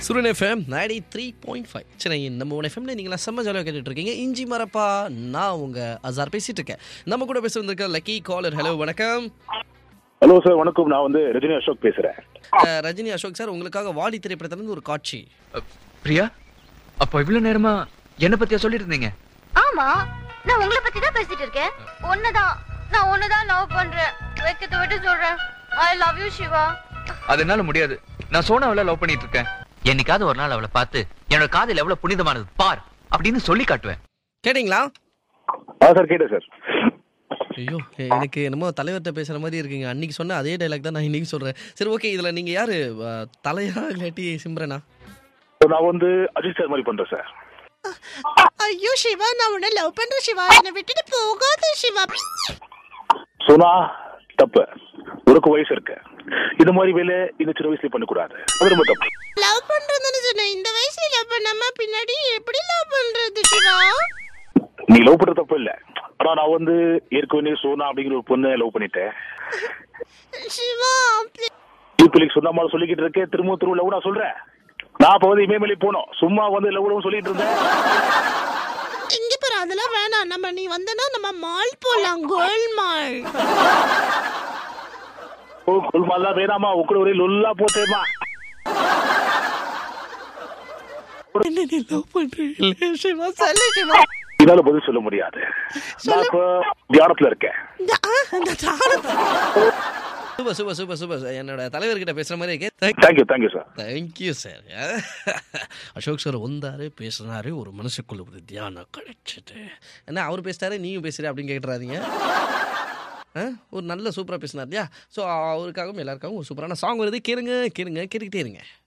சுரன் FM ninety three point five சென்னையின் நம்ம one எஃப்எம்ல நீங்களா செம்ம ஜாலியாக கேட்டுட்டு இருக்கீங்க இஞ்சி மரப்பா நான் உங்க அசார் பேசிட்டு இருக்கேன் நம்ம கூட பேச வந்திருக்க லக்கி காலர் ஹலோ வணக்கம் ஹலோ சார் வணக்கம் நான் வந்து ரஜினி அசோக் பேசுறேன் அஹ், ரஜினி அசோக் சார் உங்களுக்காக வாலி திரைப்படத்திலிருந்து ஒரு காட்சி அ, பிரியா அப்போ இவ்வளவு நேரமா என்ன பத்தியா சொல்லிட்டு இருந்தீங்க ஆமா நான் உங்களை பத்தி தான் பேசிட்டு இருக்கேன் ஒண்ணுதான் நான் ஒண்ணுதான் லவ் பண்றேன் வெக்கத்தை விட்டு சொல்றேன் ஐ லவ் யூ சிவா அது என்னால முடியாது நான் சோனாவில லவ் பண்ணிட்டு இருக்கேன் என்னைக்காவது ஒரு நாள் அவளை பார்த்து என்னோட காதல் எவ்வளவு புனிதமானது பார் அப்படின்னு சொல்லி காட்டுவேன் கேட்டிங்களா ஆ சார் கேட்டேன் சார் ஐயோ எ- எனக்கு என்னமோ தலைவர்கிட்ட பேசுற மாதிரி இருக்குங்க அன்னைக்கு சொன்ன அதே டைலாக் தான் நான் இன்னைக்கு சொல்றேன் சரி ஓகே இதுல நீங்க யாரு அஹ், தலையா இல்லாட்டி சிம்ரனா நான் வந்து அஜித் சார் மாதிரி பண்றேன் சார் ஐயோ சிவா நான் உன்னை லவ் பண்றேன் சிவா என்னை விட்டுட்டு போகாத சிவா சொன்னா தப்பு உனக்கு வயசு இருக்கு இது மாதிரி வேலை இந்த சின்ன வயசுல பண்ணக்கூடாது அது ரொம்ப தப்பு லவ் பண்றதுன்னு சொன்னேன் இந்த வயசுல லவ் பண்ணாம பின்னாடி எப்படி லவ் பண்றது சிவா நீ லவ் பண்ற தப்பு இல்ல ஆனா நான் வந்து ஏற்கனவே சோனா அப்படிங்கிற ஒரு பொண்ணை லவ் பண்ணிட்டேன் சிவா please. யூபிலிக் சொன்ன மாதிரி சொல்லிக்கிட்டு இருக்கேன் திரும்ப திரும்ப லவ் நான் சொல்றேன் நான் அப்ப வந்து இமயமலை போனோம் சும்மா வந்து லவ் சொல்லிட்டு இருந்தேன் இங்க பாரு அதெல்லாம் வேணாம் நம்ம நீ வந்தனா நம்ம மால் போலாம் கோல் மால் ஓ குல்மாலாம் வேணாமா உங்களை ஒரே லொல்லா போட்டேமா என்ன நீ லவ் பண்றீங்களே சிவா சொல்லு சிவா என்னால பதில் சொல்ல முடியாது நான் இப்ப தியானத்துல இருக்கேன் இந்த ஆ, இந்த தாரத்தை சூப்பர் சூப்பர் சூப்பர் சூப்பர் என்னோட தலைவர்கிட்ட பேசுற மாதிரி இருக்கே thank you thank you sir thank you sir Ashok sir வந்தாரு பேசுனாரு ஒரு மனசுக்குள்ள ஒரு தியானம் கிடைச்சிட்டு என்ன அவர் பேசிட்டாரு நீயும் பேசுற அப்படின்னு கேட்டுறாதீங்க ஆ, ஒரு நல்ல சூப்பராக பேசினார் இல்லையா ஸோ அவருக்காகவும் எல்லாருக்காகவும் ஒரு சூப்பரான சாங் வருது கேளுங்க கேளுங்க கேட்டுக்கிட்டே இருங்க